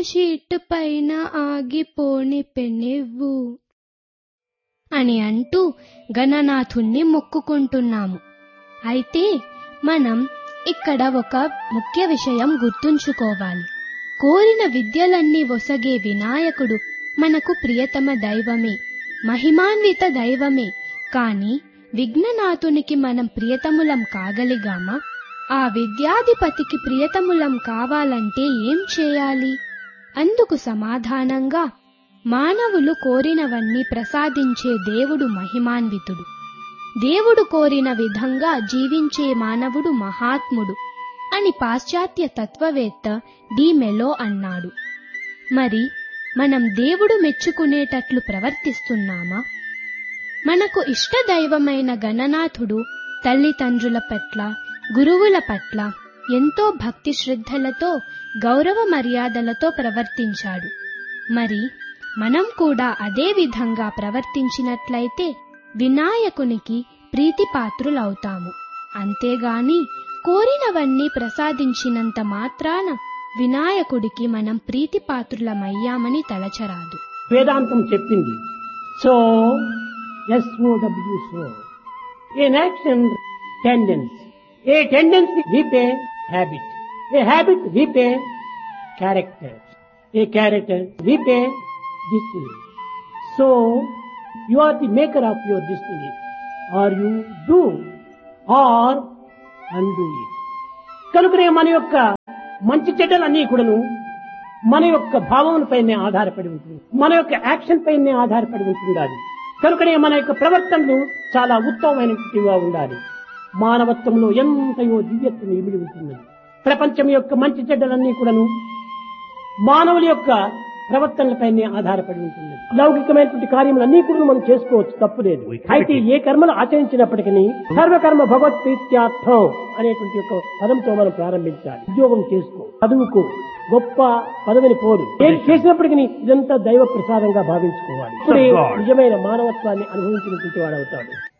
sheet పైన ఆగిపోని పెనివ్వు అని అంటూ గణనాథుణ్ణి మొక్కుకుంటున్నాము అయితే మనం ఇక్కడ ఒక ముఖ్య విషయం గుర్తుంచుకోవాలి కోరిన విద్యలన్నీ ఒసగే వినాయకుడు మనకు ప్రియతమ దైవమే మహిమాన్విత దైవమే కాని విఘ్ననాథునికి మనం ప్రియతములం కాగలిగామా ఆ విద్యాధిపతికి ప్రియతములం కావాలంటే ఏం చేయాలి అందుకు సమాధానంగా మానవులు కోరినవన్నీ ప్రసాదించే దేవుడు మహిమాన్వితుడు దేవుడు కోరిన విధంగా జీవించే మానవుడు మహాత్ముడు అని పాశ్చాత్య తత్వవేత్త డి మెలో అన్నాడు మరి మనం దేవుడు మెచ్చుకునేటట్లు ప్రవర్తిస్తున్నామా మనకు ఇష్టదైవమైన గణనాథుడు తల్లిదండ్రుల పట్ల గురువుల పట్ల ఎంతో భక్తి శ్రద్ధలతో గౌరవ మర్యాదలతో ప్రవర్తించాడు మరి మనం కూడా అదే విధంగా ప్రవర్తించినట్లయితే వినాయకునికి ప్రీతిపాత్రులవుతాము అంతేగాని కోరినవన్నీ ప్రసాదించినంత మాత్రాన వినాయకుడికి మనం ప్రీతిపాత్రులమయ్యామని తలచరాదు వేదాంతం చెప్పింది so S O W sow an action tendency a tendency reap habit a habit reap character a character reap destiny so you are the maker of your destiny or you do or undo it కనుకనే మన యొక్క మంచి చెడ్డలన్నీ కూడాను మన యొక్క భావముల పైనే ఆధారపడి ఉంటుంది మన యొక్క యాక్షన్ పైనే ఆధారపడి ఉంటుండాలి కనుకనే మన యొక్క ప్రవర్తనలు చాలా ఉత్తమమైనటువంటివిగా ఉండాలి మానవత్వంలో ఎంతయో దివ్యత్వం ఇమిడి ఉంటున్నది ప్రపంచం యొక్క మంచి చెడ్డలన్నీ కూడాను మానవుల యొక్క ప్రవర్తనలపైనే ఆధారపడి ఉంటుంది లౌకికమైనటువంటి కార్యములన్నీ కూడా మనం చేసుకోవచ్చు తప్పు లేదు అయితే ఏ కర్మలు ఆచరించినప్పటికీ సర్వకర్మ భగవత్ ప్రీత్యార్థం అనేటువంటి ఒక పదంతో మనం ప్రారంభించాలి ఉద్యోగం చేసుకో చదువుకో గొప్ప పదవిని పోరు ఏది చేసినప్పటికీ ఇదంతా దైవ ప్రసాదంగా భావించుకోవాలి ఇప్పుడే నిజమైన మానవత్వాన్ని అనుభవించినటువంటి వాడు అవుతాడు